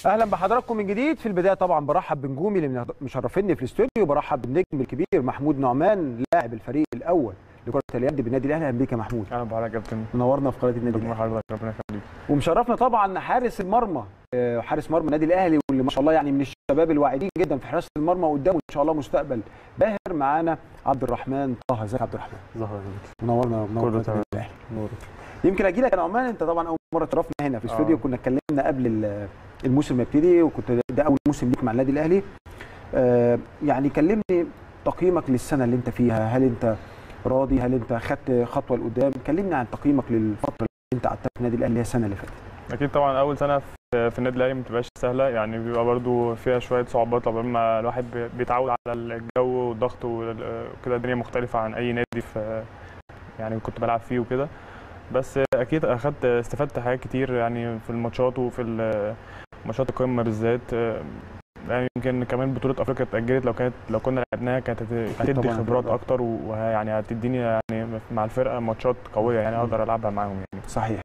اهلا بحضراتكم من جديد في البدايه طبعا برحب بنجومي اللي مشرفيني في الاستوديو برحب بالنجم الكبير محمود نعمان لاعب الفريق الاول لكره اليد بالنادي الاهلي اهلا بيك يا محمود اهلا بحضرتك يا كابتن منورنا في قناه النادي ربنا الاهلي حضرتك ربنا يخليك ومشرفنا طبعا حارس المرمى آه، حارس مرمى النادي الاهلي واللي ما شاء الله يعني من الشباب الواعدين جدا في حراسه المرمى قدامه ان شاء الله مستقبل باهر معانا عبد الرحمن طه ازيك يا عبد الرحمن ظهر منورنا منور كله قناة تمام. النادي الأهلي. يمكن اجي لك يا نعمان انت طبعا اول مره تشرفنا هنا في الاستوديو آه. كنا اتكلمنا قبل ال- الموسم ما يبتدي وكنت ده اول موسم ليك مع النادي الاهلي آه، يعني كلمني تقييمك للسنه اللي انت فيها هل انت راضي هل انت خدت خطوه لقدام كلمني عن تقييمك للفتره اللي انت قعدتها في النادي الاهلي اللي هي السنه اللي فاتت اكيد طبعا اول سنه في في النادي الاهلي ما بتبقاش سهله يعني بيبقى برضو فيها شويه صعوبات لما الواحد بي- بيتعود على الجو والضغط وال- وكده الدنيا مختلفه عن اي نادي في يعني كنت بلعب فيه وكده بس اكيد اخدت استفدت حاجات كتير يعني في الماتشات وفي ال- ماتشات القمه بالذات يعني يمكن كمان بطوله افريقيا اتاجلت لو كانت لو كنا لعبناها كانت هت- هتدي طبعاً. خبرات اكتر ويعني هتديني يعني مع الفرقه ماتشات قويه يعني اقدر العبها معاهم يعني صحيح